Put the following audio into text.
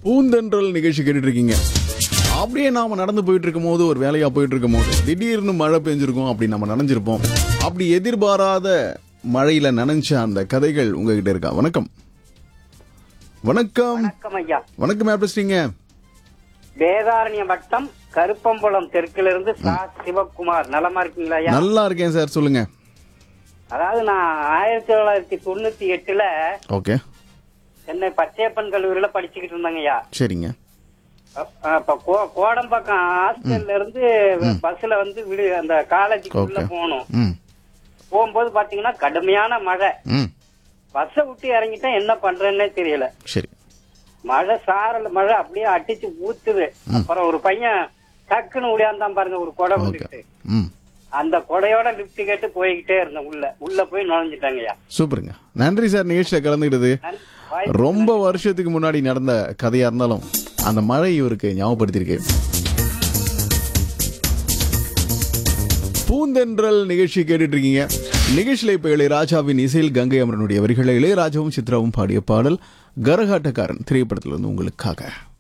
பூந்தென்றல் நிகழ்ச்சி கேட்டுட்டு இருக்கீங்க அப்படியே நாம நடந்து போயிட்டு இருக்கும் போது ஒரு வேலையா போயிட்டு இருக்கும் போது திடீர்னு மழை பெஞ்சிருக்கும் அப்படி நம்ம நனைஞ்சிருப்போம் அப்படி எதிர்பாராத மழையில நனைஞ்ச அந்த கதைகள் உங்ககிட்ட இருக்கா வணக்கம் வணக்கம் வணக்கம் ஐயா வணக்கம் யார் பேசுறீங்க வேதாரண்ய வட்டம் கருப்பம்புலம் தெற்குல இருந்து சா சிவகுமார் நலமா இருக்கீங்களா ஐயா நல்லா இருக்கேன் சார் சொல்லுங்க அதாவது நான் ஆயிரத்தி தொள்ளாயிரத்தி தொண்ணூத்தி எட்டுல ஓகே சென்னை பச்சையப்பன் கல்லூரியில படிச்சுக்கிட்டு இருந்தாங்க ஐயா சரிங்க அப்ப- அப்ப கோ- கோடம்பாக்கம் ஹாஸ்டல்ல இருந்து பஸ்ல வந்து விடு அந்த காலேஜுக்கு உள்ள ஓகே. போகணும் ம் போகும்போது பாத்தீங்கன்னா கடுமையான மழை ம் பஸ்ஸை விட்டு இறங்கிட்டேன் என்ன பண்றேன்னே தெரியல சரி மழை சாரல் மழை அப்படியே அடிச்சு ஊத்துது அப்புறம் ஒரு பையன் டக்குன்னு உடையாந்தான் பாருங்க ஒரு கொடை ஓகே வந்துட்டு ம் அந்த கொடையோட லிப்ட் கேட்டு போய்கிட்டே இருந்தேன் உள்ள உள்ள போய் நுழைஞ்சிட்டாங்கய்யா சூப்பருங்க நன்றி சார் நிகழ்ச்சியில் கலந்துக்கிட்டது நன்றி. வாய்ப்பு ரொம்ப வருஷத்துக்கு முன்னாடி நடந்த கதையா இருந்தாலும் அந்த மழை இவருக்கு ஞாபகப்படுத்தியிருக்கு பூந்தென்றல் நிகழ்ச்சி கேட்டுட்டு இருக்கீங்க நிகழ்ச்சியில இப்ப இளையராஜாவின் இசையில் கங்கை அமரனுடைய வரிகளை இளையராஜாவும் சித்ராவும் பாடிய பாடல் கரகாட்டக்காரன் திரைப்படத்திலிருந்து உங்களுக்காக